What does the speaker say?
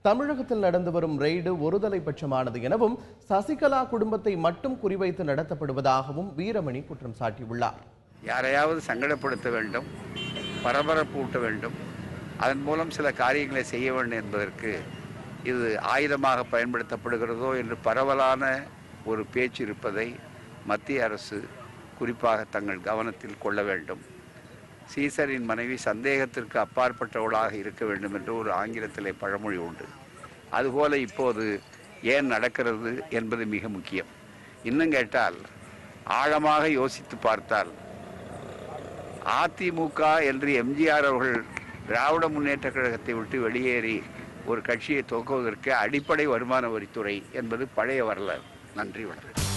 தமிழகத்தில் நடந்து வரும் ரெய்டு ஒருதலை பட்சமானது எனவும் சசிகலா குடும்பத்தை மட்டும் குறிவைத்து நடத்தப்படுவதாகவும் வீரமணி குற்றம் சாட்டியுள்ளார் யாரையாவது சங்கடப்படுத்த வேண்டும் பரபரப்பூட்ட வேண்டும் அதன் மூலம் சில காரியங்களை செய்ய வேண்டும் என்பதற்கு இது ஆயுதமாக பயன்படுத்தப்படுகிறதோ என்று பரவலான ஒரு பேச்சு இருப்பதை மத்திய அரசு குறிப்பாக தங்கள் கவனத்தில் கொள்ள வேண்டும் சீசரின் மனைவி சந்தேகத்திற்கு அப்பாற்பட்டவளாக இருக்க வேண்டும் என்று ஒரு ஆங்கிலத்திலே பழமொழி உண்டு அதுபோல இப்போது ஏன் நடக்கிறது என்பது மிக முக்கியம் இன்னும் கேட்டால் ஆழமாக யோசித்து பார்த்தால் அதிமுக என்று எம்ஜிஆர் அவர்கள் திராவிட முன்னேற்ற கழகத்தை விட்டு வெளியேறி ஒரு கட்சியை துவக்குவதற்கு அடிப்படை வருமான வரித்துறை என்பது பழைய வரலாறு நன்றி வணக்கம்